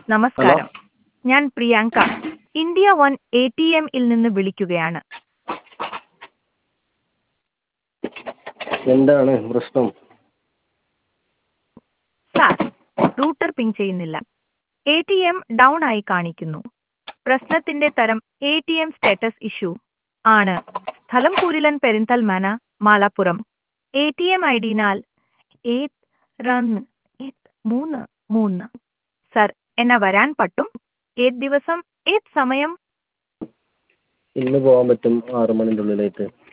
നമസ്കാരം ഞാൻ Priyanka India one A T എമ്മിൽ നിന്ന് വിളിക്കുകയാണ് എന്താണ് പ്രശ്നം സാർ റൂട്ടർ പിങ് ചെയ്യുന്നില്ല എ ടി എം ഡൗൺ ആയി കാണിക്കുന്നു പ്രശ്നത്തിന്റെ തരം A T M status issue ആണ് സ്ഥലം കുരിലൻ Perinthalmanna Malappuram A T M I D നാൽ ഏത് രണ്ട് ഏത് മൂന്ന് മൂന്ന് സർ എന്നെ വരാൻ പറ്റും ഏത് ദിവസം ഏത് സമയം ഇന്ന് പോകാൻ പറ്റും ആറ് മണിൻ്റെ ഉള്ളിലായിട്ട്